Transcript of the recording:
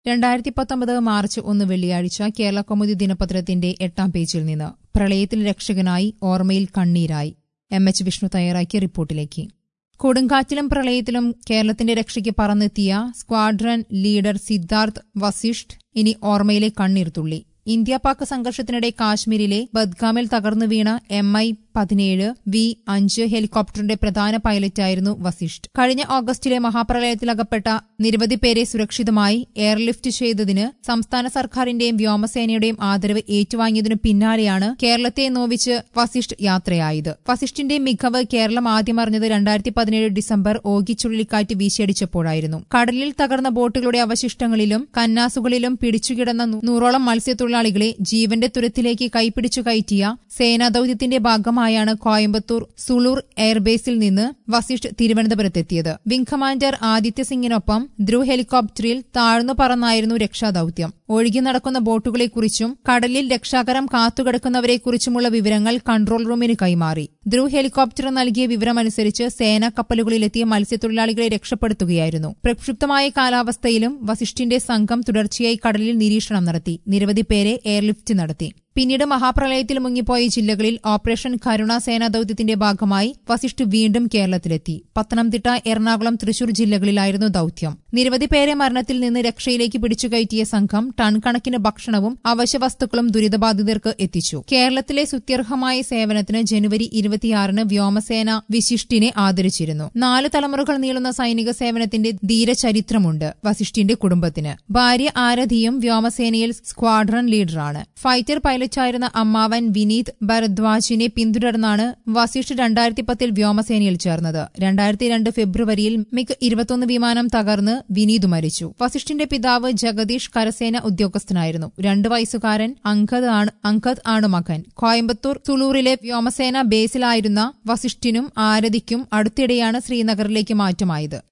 രണ്ടായിരത്തി പത്തൊമ്പത് മാർച്ച് ഒന്ന് വെള്ളിയാഴ്ച കേരള കൗമുദി ദിനപത്രത്തിന്റെ എട്ടാം പേജിൽ നിന്ന് പ്രളയത്തിൽ രക്ഷകനായി ഓർമ്മയിൽ കണ്ണീരായി എം എച്ച് വിഷ്ണു തയ്യാറാക്കിയ റിപ്പോർട്ടിലേക്ക് കൊടുങ്കാറ്റിലും പ്രളയത്തിലും കേരളത്തിന്റെ രക്ഷയ്ക്ക് പറന്നെത്തിയ സ്ക്വാഡ്രൻ ലീഡർ സിദ്ധാർത്ഥ് വസിഷ്ഠ് ഇനി ഓർമ്മയിലെ കണ്ണീർ തുള്ളി ഇന്ത്യ പാക് സംഘർഷത്തിനിടെ കാശ്മീരിലെ ബദ്ഗാമിൽ തകർന്നു വീണ എം ഐ പതിനേഴ് വി അഞ്ച് ഹെലികോപ്റ്ററിന്റെ പ്രധാന പൈലറ്റായിരുന്നു വസിഷ്ഠ് കഴിഞ്ഞ ഓഗസ്റ്റിലെ മഹാപ്രളയത്തിലകപ്പെട്ട നിരവധി പേരെ സുരക്ഷിതമായി എയർലിഫ്റ്റ് ചെയ്തതിന് സംസ്ഥാന സർക്കാരിന്റെയും വ്യോമസേനയുടെയും ആദരവ് ഏറ്റുവാങ്ങിയതിനു പിന്നാലെയാണ് കേരളത്തെ നോവിച്ച് വസിഷ്ഠ് യാത്രയായത് വസിഷ്ഠിന്റെ മികവ് കേരളം ആദ്യം അറിഞ്ഞത് രണ്ടായിരത്തി പതിനേഴ് ഡിസംബർ ഓഗി ചുഴലിക്കാറ്റ് വീശിയടിച്ചപ്പോഴായിരുന്നു കടലിൽ തകർന്ന ബോട്ടുകളുടെ അവശിഷ്ടങ്ങളിലും കന്നാസുകളിലും പിടിച്ചുകിടന്ന നൂ- നൂറോളം മത്സ്യത്തൊഴിലാളികളെ ജീവന്റെ തുരത്തിലേക്ക് കൈപ്പിടിച്ചു കയറ്റിയ സേനാദൌത്യത്തിന്റെ ഭാഗമായാണ് കോയമ്പത്തൂർ സുളൂർ എയർബേസിൽ നിന്ന് വസിഷ്ഠ് തിരുവനന്തപുരത്തെത്തിയത് വിംഗ് കമാൻഡർ ആദിത്യ സിംഗിനൊപ്പം ധ്രുവ് ഹെലികോപ്റ്ററിൽ താഴ്ന്നു പറന്നായിരുന്നു രക്ഷാദൌത്യം ഒഴുകി നടക്കുന്ന ബോട്ടുകളെക്കുറിച്ചും കടലിൽ രക്ഷാകരം കാത്തുകിടക്കുന്നവരെക്കുറിച്ചുമുള്ള വിവരങ്ങൾ കൺട്രോൾ റൂമിന് കൈമാറി ധ്രുവ് ഹെലികോപ്റ്റർ നൽകിയ വിവരമനുസരിച്ച് സേനാ കപ്പലുകളിലെത്തിയ മത്സ്യത്തൊഴിലാളികളെ രക്ഷപ്പെടുത്തുകയായിരുന്നു പ്രക്ഷുബ്ധമായ കാലാവസ്ഥയിലും വസിഷ്ഠിന്റെ സംഘം തുടർച്ചയായി കടലിൽ നിരീക്ഷണം നടത്തി നിരവധി പേരെ എയർലിഫ്റ്റ് നടത്തി പിന്നീട് മഹാപ്രളയത്തിൽ മുങ്ങിപ്പോയ ജില്ലകളിൽ ഓപ്പറേഷൻ കരുണ സേനാ ദൌത്യത്തിന്റെ ഭാഗമായി വസിഷ്ഠ് വീണ്ടും കേരളത്തിലെത്തി പത്തനംതിട്ട എറണാകുളം തൃശൂർ ജില്ലകളിലായിരുന്നു ദൌത്യം നിരവധി പേരെ മരണത്തിൽ നിന്ന് രക്ഷയിലേക്ക് പിടിച്ചുകയറ്റിയ സംഘം ടൺ കണക്കിന് ഭക്ഷണവും അവശ്യവസ്തുക്കളും ദുരിതബാധിതർക്ക് എത്തിച്ചു കേരളത്തിലെ സുത്യർഹമായ സേവനത്തിന് ജനുവരി ഇരുപത്തിയാറിന് വ്യോമസേന വിശിഷ്ടിനെ ആദരിച്ചിരുന്നു നാല് തലമുറകൾ നീളുന്ന സൈനിക സേവനത്തിന്റെ ധീരചരിത്രമുണ്ട് വസിഷ്ഠിന്റെ കുടുംബത്തിന് ഭാര്യ ആരധിയും വ്യോമസേനയിൽ സ്ക്വാഡ്രൺ ലീഡറാണ് ഫൈറ്റർ പൈലറ്റായിരുന്ന അമ്മാവൻ വിനീത് ഭരദ്വാജിനെ പിന്തുടർന്നാണ് വസിഷ്ഠ് രണ്ടായിരത്തി പത്തിൽ വ്യോമസേനയിൽ ചേർന്നത് രണ്ടായിരത്തി രണ്ട് ഫെബ്രുവരിയിൽ മിഗ് ഇരുപത്തൊന്ന് വിമാനം തകർന്ന് വിനീത് മരിച്ചു വസിഷ്ഠിന്റെ പിതാവ് ജഗദീഷ് കരസേന ഉദ്യോഗസ്ഥനായിരുന്നു രണ്ടു വയസ്സുകാരൻ അങ്കദ് ആണ് അങ്കദ് ആണ് മകൻ കോയമ്പത്തൂർ തുളൂറിലെ വ്യോമസേന ബേസിലായിരുന്ന വസിഷ്ഠിനും ആരതിക്കും അടുത്തിടെയാണ് ശ്രീനഗറിലേക്ക് മാറ്റമായത്